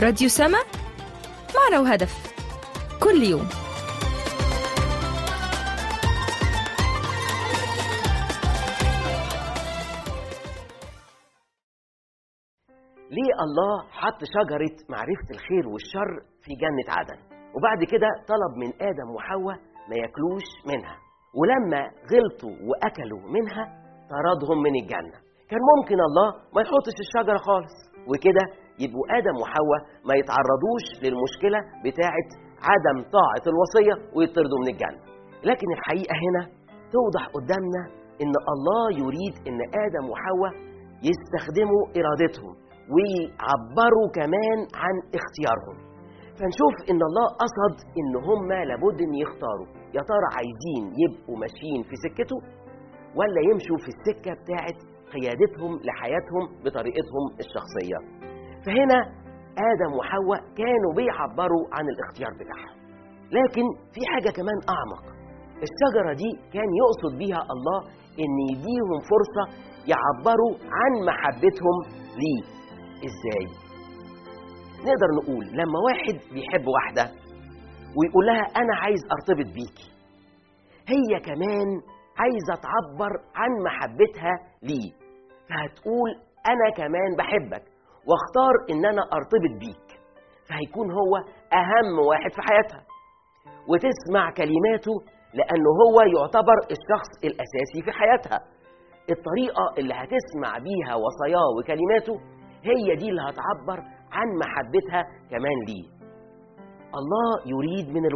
راديو سما معنا وهدف كل يوم ليه الله حط شجرة معرفة الخير والشر في جنة عدن وبعد كده طلب من آدم وحواء ما ياكلوش منها ولما غلطوا وأكلوا منها طردهم من الجنة كان ممكن الله ما يحطش الشجرة خالص وكده يبقوا آدم وحواء ما يتعرضوش للمشكلة بتاعة عدم طاعة الوصية ويطردوا من الجنة لكن الحقيقة هنا توضح قدامنا إن الله يريد إن آدم وحواء يستخدموا إرادتهم ويعبروا كمان عن اختيارهم فنشوف ان الله قصد ان هم لابد ان يختاروا يا ترى عايزين يبقوا ماشيين في سكته ولا يمشوا في السكه بتاعه قيادتهم لحياتهم بطريقتهم الشخصيه فهنا ادم وحواء كانوا بيعبروا عن الاختيار بتاعهم لكن في حاجه كمان اعمق الشجره دي كان يقصد بيها الله ان يديهم فرصه يعبروا عن محبتهم ليه ازاي نقدر نقول لما واحد بيحب واحدة ويقول لها أنا عايز أرتبط بيكي هي كمان عايزة تعبر عن محبتها ليه فهتقول أنا كمان بحبك واختار إن أنا أرتبط بيك فهيكون هو أهم واحد في حياتها وتسمع كلماته لأنه هو يعتبر الشخص الأساسي في حياتها الطريقة اللي هتسمع بيها وصاياه وكلماته هي دي اللي هتعبر عن محبتها كمان ليه الله يريد من